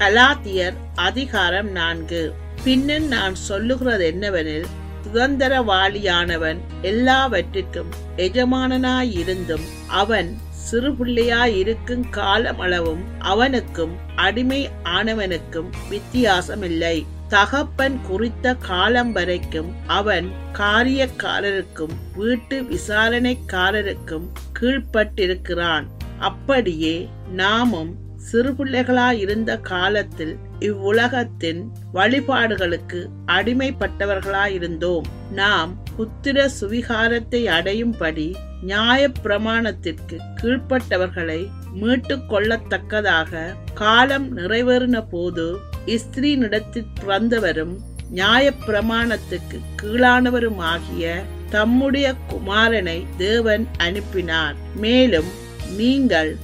கலாத்தியர் அதிகாரம் நான்கு பின்னும் நான் சொல்லுகிறது என்னவெனில் சுதந்திரவாளியானவன் எல்லாவற்றிற்கும் எஜமானனாயிருந்தும் அவன் சிறு பிள்ளையாயிருக்கும் காலமளவும் அவனுக்கும் அடிமை ஆனவனுக்கும் வித்தியாசமில்லை தகப்பன் குறித்த காலம் வரைக்கும் அவன் காரியக்காரருக்கும் வீட்டு விசாரணைக்காரருக்கும் கீழ்ப்பட்டிருக்கிறான் அப்படியே நாமும் சிறுபிள்ளைகளாயிருந்த காலத்தில் இவ்வுலகத்தின் வழிபாடுகளுக்கு அடிமைப்பட்டவர்களாயிருந்தோம் நாம் புத்திர சுவிகாரத்தை அடையும்படி நியாய பிரமாணத்திற்கு கீழ்ப்பட்டவர்களை மீட்டு கொள்ளத்தக்கதாக காலம் நிறைவேறின போது இஸ்திரீனிடத்தில் பிறந்தவரும் நியாய பிரமாணத்துக்கு கீழானவருமாகிய தம்முடைய குமாரனை தேவன் அனுப்பினார் மேலும் நீங்கள்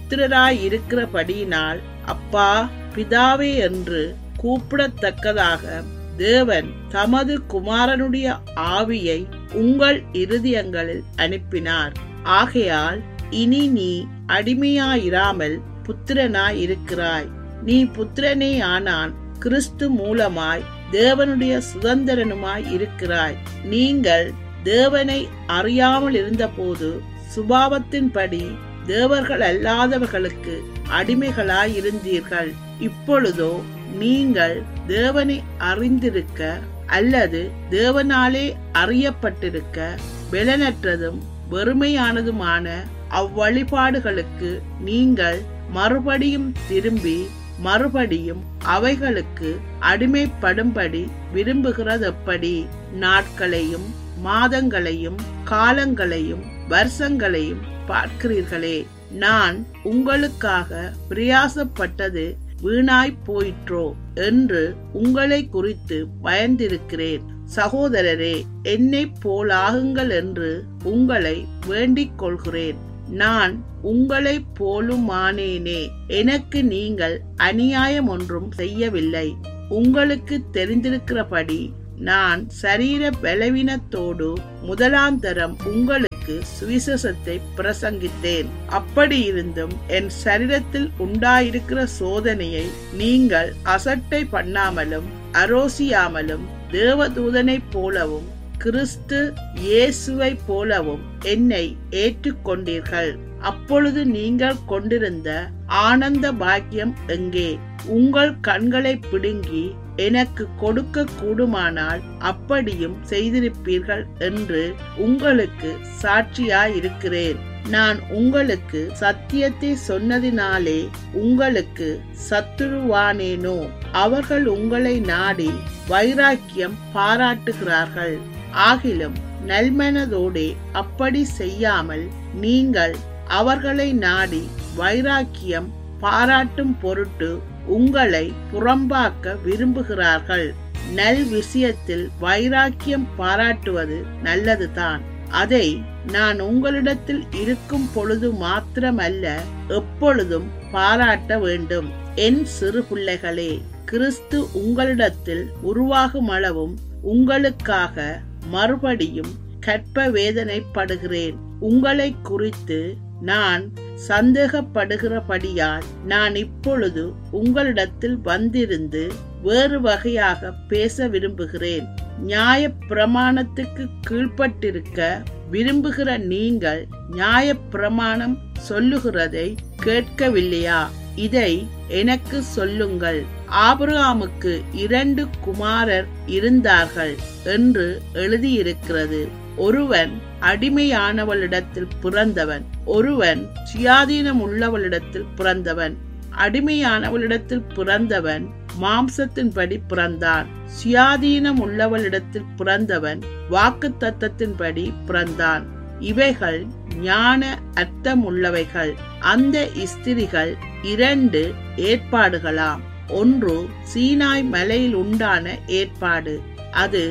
புத்திரராயிருக்கிறபடியினால் அப்பா பிதாவே என்று கூப்பிடத்தக்கதாக தேவன் தமது குமாரனுடைய ஆவியை உங்கள் இருதயங்களில் அனுப்பினார் ஆகையால் இனி நீ அடிமையாயிராமல் புத்திரனாய் இருக்கிறாய் நீ புத்திரனே ஆனான் கிறிஸ்து மூலமாய் தேவனுடைய சுதந்திரனுமாய் இருக்கிறாய் நீங்கள் தேவனை அறியாமல் இருந்தபோது சுபாவத்தின்படி தேவர்கள் அல்லாதவர்களுக்கு அடிமைகளாயிருந்தீர்கள் இப்பொழுதோ நீங்கள் தேவனை அறிந்திருக்க அல்லது தேவனாலே அறியப்பட்டிருக்க பெலனற்றதும் வெறுமையானதுமான அவ்வழிபாடுகளுக்கு நீங்கள் மறுபடியும் திரும்பி மறுபடியும் அவைகளுக்கு அடிமைப்படும்படி விரும்புகிறதெப்படி நாட்களையும் மாதங்களையும் காலங்களையும் வருஷங்களையும் பார்க்கிறீர்களே நான் உங்களுக்காக பிரயாசப்பட்டது வீணாய் போயிற்றோ என்று உங்களை குறித்து பயந்திருக்கிறேன் சகோதரரே என்னை போலாகுங்கள் என்று உங்களை வேண்டிக் கொள்கிறேன் நான் உங்களை போலுமானேனே எனக்கு நீங்கள் அநியாயம் ஒன்றும் செய்யவில்லை உங்களுக்கு தெரிந்திருக்கிறபடி நான் சரீர பலவீனத்தோடு முதலாந்தரம் உங்களுக்கு சுவிசேஷத்தை பிரசங்கித்தேன் அப்படி இருந்தும் என் சரீரத்தில் உண்டாயிருக்கிற சோதனையை நீங்கள் அசட்டை பண்ணாமலும் அரோசியாமலும் தேவதூதனைப் போலவும் கிறிஸ்து இயேசுவை போலவும் என்னை ஏற்றுக்கொண்டீர்கள் அப்பொழுது நீங்கள் கொண்டிருந்த ஆனந்த பாக்கியம் எங்கே உங்கள் கண்களை பிடுங்கி எனக்கு கொடுக்க கூடுமானால் அப்படியும் செய்திருப்பீர்கள் என்று உங்களுக்கு சாட்சியாயிருக்கிறேன் நான் உங்களுக்கு சத்தியத்தை சொன்னதினாலே உங்களுக்கு சத்துருவானேனோ அவர்கள் உங்களை நாடி வைராக்கியம் பாராட்டுகிறார்கள் ஆகிலும் நல்மனதோடே அப்படி செய்யாமல் நீங்கள் அவர்களை நாடி வைராக்கியம் பாராட்டும் பொருட்டு உங்களை புறம்பாக்க விரும்புகிறார்கள் நல் விஷயத்தில் வைராக்கியம் பாராட்டுவது நல்லதுதான் அதை நான் உங்களிடத்தில் இருக்கும் பொழுது மாத்திரமல்ல எப்பொழுதும் பாராட்ட வேண்டும் என் சிறு பிள்ளைகளே கிறிஸ்து உங்களிடத்தில் உருவாகும் அளவும் உங்களுக்காக மறுபடியும் கற்ப வேதனைப்படுகிறேன் உங்களை குறித்து நான் சந்தேகப்படுகிறபடியால் நான் இப்பொழுது உங்களிடத்தில் வந்திருந்து வேறு வகையாக பேச விரும்புகிறேன் நியாய பிரமாணத்துக்கு கீழ்ப்பட்டிருக்க விரும்புகிற நீங்கள் நியாய பிரமாணம் சொல்லுகிறதை கேட்கவில்லையா இதை எனக்கு சொல்லுங்கள் ஆபிரகாமுக்கு இரண்டு குமாரர் இருந்தார்கள் என்று எழுதியிருக்கிறது ஒருவன் அடிமையானவளிடத்தில் பிறந்தவன் ஒருவன் சுயாதீனம் உள்ளவளிடத்தில் பிறந்தவன் அடிமையானவளிடத்தில் பிறந்தவன் மாம்சத்தின்படி பிறந்தான் சுயாதீனம் உள்ளவளிடத்தில் பிறந்தவன் வாக்கு தத்தத்தின்படி பிறந்தான் இவைகள் ஞான அர்த்தம் உள்ளவைகள் அந்த இஸ்திரிகள் இரண்டு ஏற்பாடுகளாம் ஒன்று சீனாய் மலையில் உண்டான ஏற்பாடு அது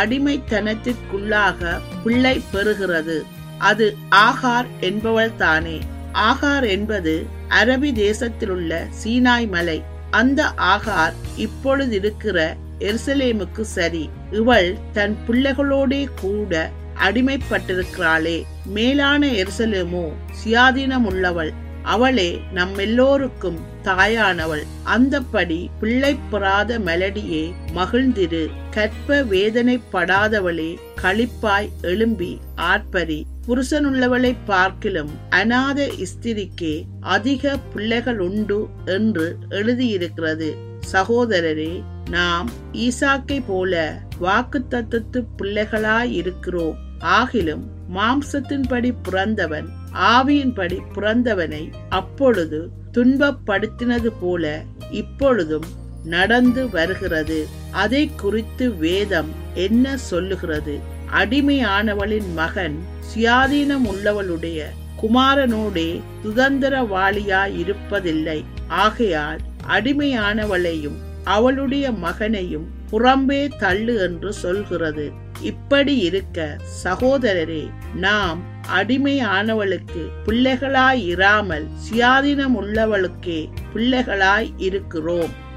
அடிமைத்தனத்திற்குள்ளாக பிள்ளை பெறுகிறது அது ஆகார் என்பவள் தானே ஆகார் என்பது அரபி தேசத்திலுள்ள சீனாய் மலை அந்த ஆகார் இப்பொழுது இருக்கிற எருசலேமுக்கு சரி இவள் தன் பிள்ளைகளோடே கூட அடிமைப்பட்டிருக்கிறாளே மேலான எருசலேமோ சுயாதீனம் உள்ளவள் அவளே நம் எல்லோருக்கும் தாயானவள் அந்தப்படி பிள்ளை பெறாத மெலடியே மகிழ்ந்திரு கற்ப வேதனைப்படாதவளே களிப்பாய் எழும்பி ஆர்ப்பரி புருஷனுள்ளவளை பார்க்கிலும் அநாத ஸ்திரிக்கே அதிக பிள்ளைகள் உண்டு என்று எழுதியிருக்கிறது சகோதரரே நாம் ஈசாக்கை போல வாக்குத்தத்தத்து பிள்ளைகளாயிருக்கிறோம் ஆகிலும் மாம்சத்தின்படி பிறந்தவன் ஆவியின்படி பிறந்தவனை அப்பொழுது துன்பப்படுத்தினது போல இப்பொழுதும் நடந்து வருகிறது அதை குறித்து வேதம் என்ன சொல்லுகிறது அடிமையானவளின் மகன் சுயாதீனம் உள்ளவளுடைய குமாரனோடே சுதந்திரவாளியாயிருப்பதில்லை ஆகையால் அடிமையானவளையும் அவளுடைய மகனையும் புறம்பே தள்ளு என்று சொல்கிறது இப்படி இருக்க சகோதரரே நாம் அடிமையானவளுக்கு பிள்ளைகளாய் இராமல் சுயாதீனம் உள்ளவளுக்கே பிள்ளைகளாய் இருக்கிறோம்